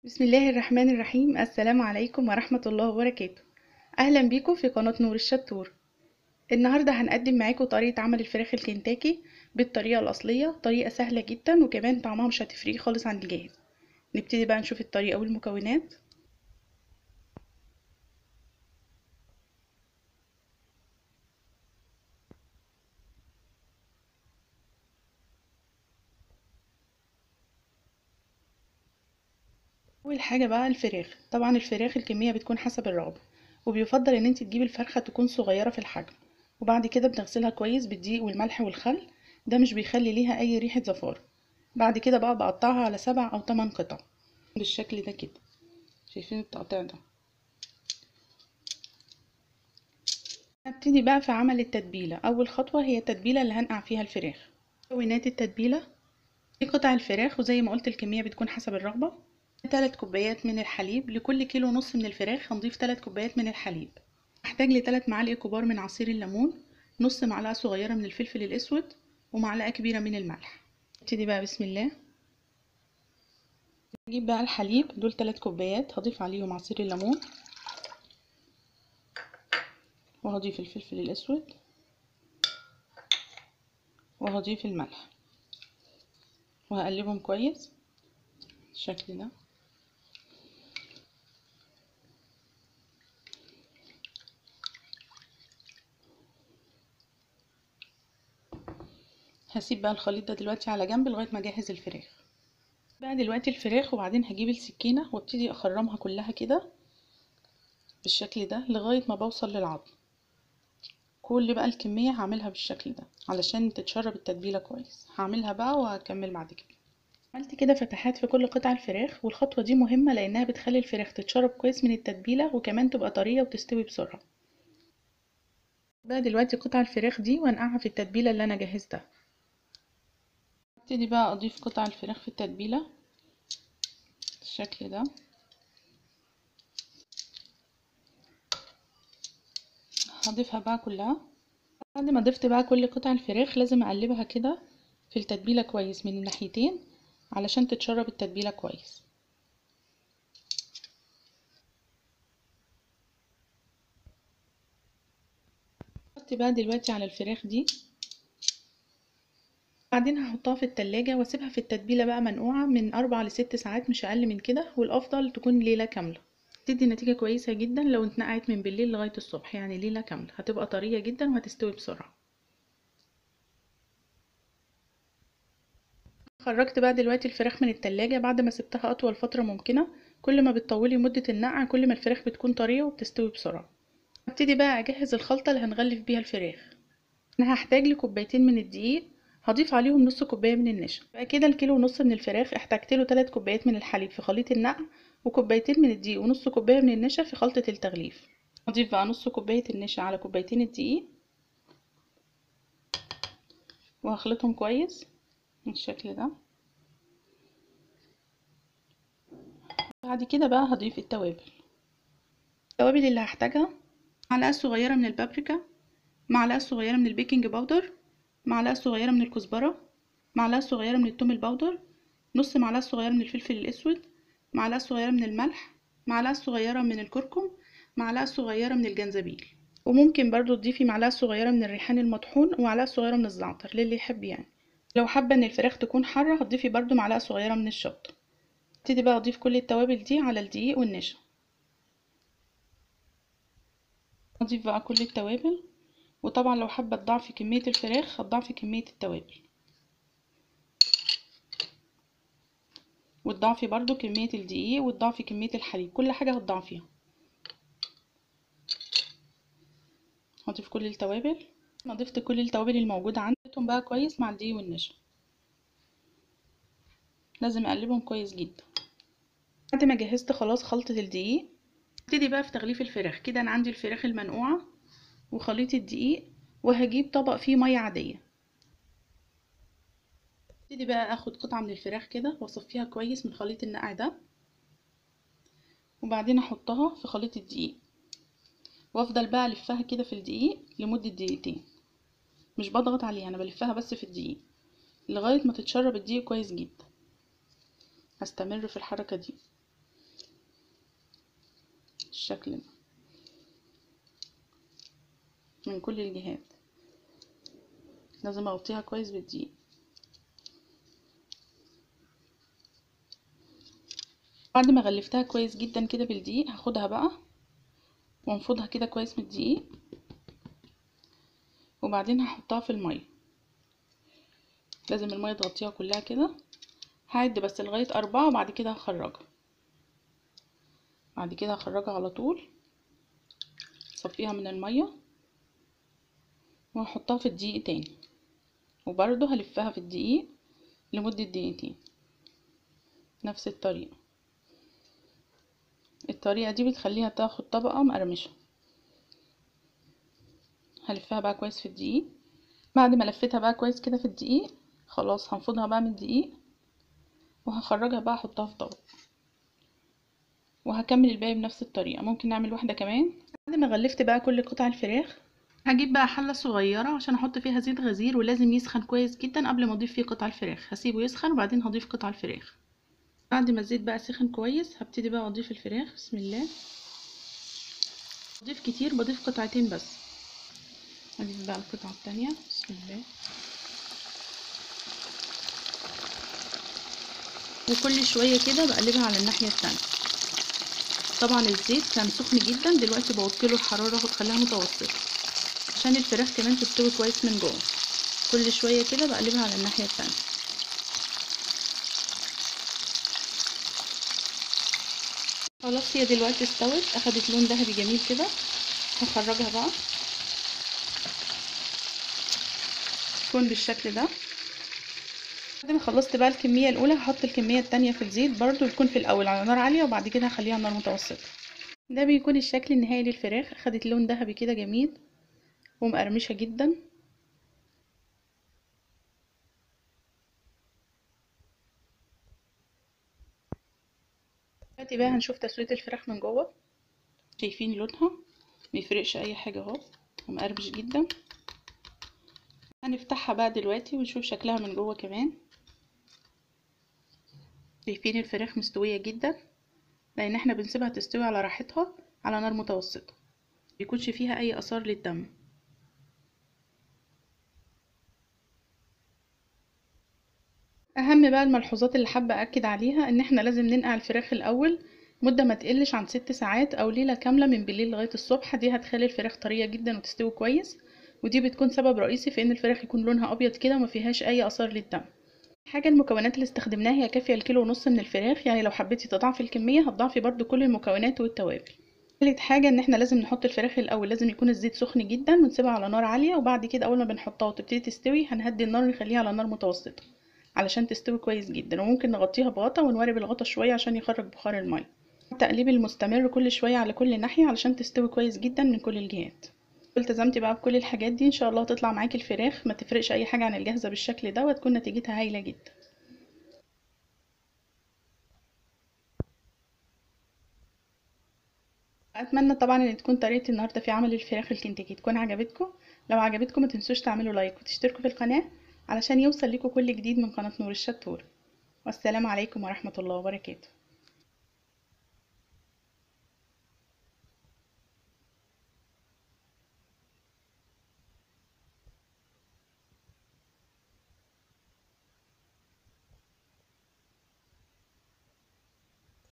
بسم الله الرحمن الرحيم السلام عليكم ورحمة الله وبركاته أهلا بيكم في قناة نور الشطور النهاردة هنقدم معاكم طريقة عمل الفراخ الكنتاكي بالطريقة الأصلية طريقة سهلة جدا وكمان طعمها مش هتفرق خالص عن الجاهز نبتدي بقى نشوف الطريقة والمكونات اول حاجه بقى الفراخ طبعا الفراخ الكميه بتكون حسب الرغبه وبيفضل ان انت تجيبي الفرخه تكون صغيره في الحجم وبعد كده بنغسلها كويس بالدقيق والملح والخل ده مش بيخلي ليها اي ريحه زفاره بعد كده بقى بقطعها على سبع او تمن قطع بالشكل ده كده شايفين التقطيع ده هبتدي بقى في عمل التتبيله اول خطوه هي التتبيله اللي هنقع فيها الفراخ مكونات التتبيله دي قطع الفراخ وزي ما قلت الكميه بتكون حسب الرغبه 3 كوبايات من الحليب لكل كيلو ونص من الفراخ هنضيف 3 كوبايات من الحليب هحتاج لثلاث معالق كبار من عصير الليمون نص معلقه صغيره من الفلفل الاسود ومعلقه كبيره من الملح نبتدي بقى بسم الله نجيب بقى الحليب دول 3 كوبايات هضيف عليهم عصير الليمون وهضيف الفلفل الاسود وهضيف الملح وهقلبهم كويس بالشكل ده هسيب بقى الخليط ده دلوقتي على جنب لغايه ما اجهز الفراخ بقى دلوقتي الفراخ وبعدين هجيب السكينه وابتدي اخرمها كلها كده بالشكل ده لغايه ما بوصل للعظم كل بقى الكميه هعملها بالشكل ده علشان تتشرب التتبيله كويس هعملها بقى وهكمل بعد كده عملت كده فتحات في كل قطع الفراخ والخطوه دي مهمه لانها بتخلي الفراخ تتشرب كويس من التتبيله وكمان تبقى طريه وتستوي بسرعه بقى دلوقتي قطع الفراخ دي وانقعها في التتبيله اللي انا جهزتها ابتدي بقى اضيف قطع الفراخ في التتبيله بالشكل ده هضيفها بقى كلها بعد ما ضفت بقى كل قطع الفراخ لازم اقلبها كده في التتبيله كويس من الناحيتين علشان تتشرب التتبيله كويس حط بقى دلوقتي على الفراخ دي بعدين هحطها في التلاجة واسيبها في التتبيلة بقى منقوعة من أربع لست ساعات مش أقل من كده والأفضل تكون ليلة كاملة تدي نتيجة كويسة جدا لو اتنقعت من بالليل لغاية الصبح يعني ليلة كاملة هتبقى طرية جدا وهتستوي بسرعة خرجت بقى دلوقتي الفراخ من التلاجة بعد ما سبتها أطول فترة ممكنة كل ما بتطولي مدة النقع كل ما الفراخ بتكون طرية وبتستوي بسرعة هبتدي بقى أجهز الخلطة اللي هنغلف بيها الفراخ أنا هحتاج لكوبايتين من الدقيق هضيف عليهم نص كوبايه من النشا بقى كده الكيلو ونص من الفراخ احتاجت له 3 كوبايات من الحليب في خليط النقع وكوبايتين من الدقيق ونص كوبايه من النشا في خلطه التغليف هضيف بقى نص كوبايه النشا على كوبايتين الدقيق وهخلطهم كويس بالشكل ده بعد كده بقى هضيف التوابل التوابل اللي هحتاجها معلقه صغيره من البابريكا معلقه صغيره من البيكنج باودر معلقة صغيرة من الكزبرة معلقة صغيرة من التوم البودر نص معلقة صغيرة من الفلفل الأسود معلقة صغيرة من الملح معلقة صغيرة من الكركم معلقة صغيرة من الجنزبيل وممكن برضو تضيفي معلقة صغيرة من الريحان المطحون ومعلقة صغيرة من الزعتر للي يحب يعني لو حابة ان الفراخ تكون حارة هتضيفي برضو معلقة صغيرة من الشطة ابتدي بقى اضيف كل التوابل دي على الدقيق والنشا اضيف بقى كل التوابل وطبعا لو حابة تضاعفي كمية الفراخ هتضاعفي كمية التوابل وتضاعفي برضو كمية الدقيق وتضاعفي كمية الحليب كل حاجة هتضاعفيها هضيف كل التوابل انا ضفت كل التوابل الموجودة عندهم بقى كويس مع الدقيق والنشا لازم اقلبهم كويس جدا بعد ما جهزت خلاص خلطة الدقيق ابتدي بقى في تغليف الفراخ كده انا عندي الفراخ المنقوعة وخليط الدقيق وهجيب طبق فيه ميه عاديه ابتدي بقى اخد قطعه من الفراخ كده واصفيها كويس من خليط النقع ده وبعدين احطها في خليط الدقيق وافضل بقى الفها كده في الدقيق لمده دقيقتين مش بضغط عليها انا بلفها بس في الدقيق لغايه ما تتشرب الدقيق كويس جدا هستمر في الحركه دي بالشكل ده من كل الجهات لازم اغطيها كويس بالدقيق بعد ما غلفتها كويس جدا كده بالدقيق هاخدها بقى وانفضها كده كويس من الدقيق وبعدين هحطها في الميه لازم الميه تغطيها كلها كده هعد بس لغايه أربعة وبعد كده هخرجها بعد كده هخرجها على طول صفيها من الميه وهحطها في الدقيق تاني وبرضه هلفها في الدقيق لمدة دقيقتين نفس الطريقة الطريقة دي بتخليها تاخد طبقة مقرمشة هلفها بقى كويس في الدقيق بعد ما لفتها بقى كويس كده في الدقيق خلاص هنفضها بقى من الدقيق وهخرجها بقى احطها في طبق وهكمل الباقي بنفس الطريقة ممكن نعمل واحدة كمان بعد ما غلفت بقى كل قطع الفراخ هجيب بقى حلة صغيرة عشان احط فيها زيت غزير ولازم يسخن كويس جدا قبل ما اضيف فيه قطع الفراخ هسيبه يسخن وبعدين هضيف قطع الفراخ بعد ما الزيت بقى سخن كويس هبتدي بقى اضيف الفراخ بسم الله بضيف كتير بضيف قطعتين بس اضيف بقى القطعة التانية بسم الله وكل شوية كده بقلبها على الناحية التانية طبعا الزيت كان سخن جدا دلوقتي بوطيله الحرارة وبخليها متوسطة عشان الفراخ كمان تستوي كويس من جوه كل شويه كده بقلبها على الناحيه التانية خلاص هي دلوقتي استوت اخدت لون ذهبي جميل كده هخرجها بقى تكون بالشكل ده بعد ما خلصت بقى الكميه الاولى هحط الكميه التانية في الزيت برضو تكون في الاول على نار عاليه وبعد كده هخليها على نار متوسطه ده بيكون الشكل النهائي للفراخ اخدت لون ذهبي كده جميل ومقرمشة جدا دلوقتي بقى هنشوف تسوية الفراخ من جوه شايفين لونها ميفرقش اي حاجة اهو ومقرمش جدا هنفتحها بقى دلوقتي ونشوف شكلها من جوه كمان شايفين الفراخ مستوية جدا لان احنا بنسيبها تستوي على راحتها على نار متوسطة ميكونش فيها اي اثار للدم اهم بقى الملحوظات اللي حابه اكد عليها ان احنا لازم ننقع الفراخ الاول مده ما تقلش عن ست ساعات او ليله كامله من بالليل لغايه الصبح دي هتخلي الفراخ طريه جدا وتستوي كويس ودي بتكون سبب رئيسي في ان الفراخ يكون لونها ابيض كده وما فيهاش اي اثار للدم حاجه المكونات اللي استخدمناها هي كافيه الكيلو ونص من الفراخ يعني لو حبيتي تضاعفي الكميه هتضاعفي برده كل المكونات والتوابل تالت حاجة ان احنا لازم نحط الفراخ الاول لازم يكون الزيت سخن جدا ونسيبها على نار عالية وبعد كده اول ما بنحطها وتبتدي تستوي هنهدي النار ونخليها على نار متوسطة علشان تستوي كويس جدا وممكن نغطيها بغطا ونورب الغطا شوية عشان يخرج بخار المية التقليب المستمر كل شوية على كل ناحية علشان تستوي كويس جدا من كل الجهات التزمتي بقى بكل الحاجات دي ان شاء الله تطلع معاكي الفراخ ما تفرقش اي حاجة عن الجاهزة بالشكل ده وتكون نتيجتها هايلة جدا اتمنى طبعا ان تكون طريقه النهارده في عمل الفراخ الكنتاكي تكون عجبتكم لو عجبتكم ما تنسوش تعملوا لايك وتشتركوا في القناه علشان يوصل لكم كل جديد من قناه نور الشطور والسلام عليكم ورحمه الله وبركاته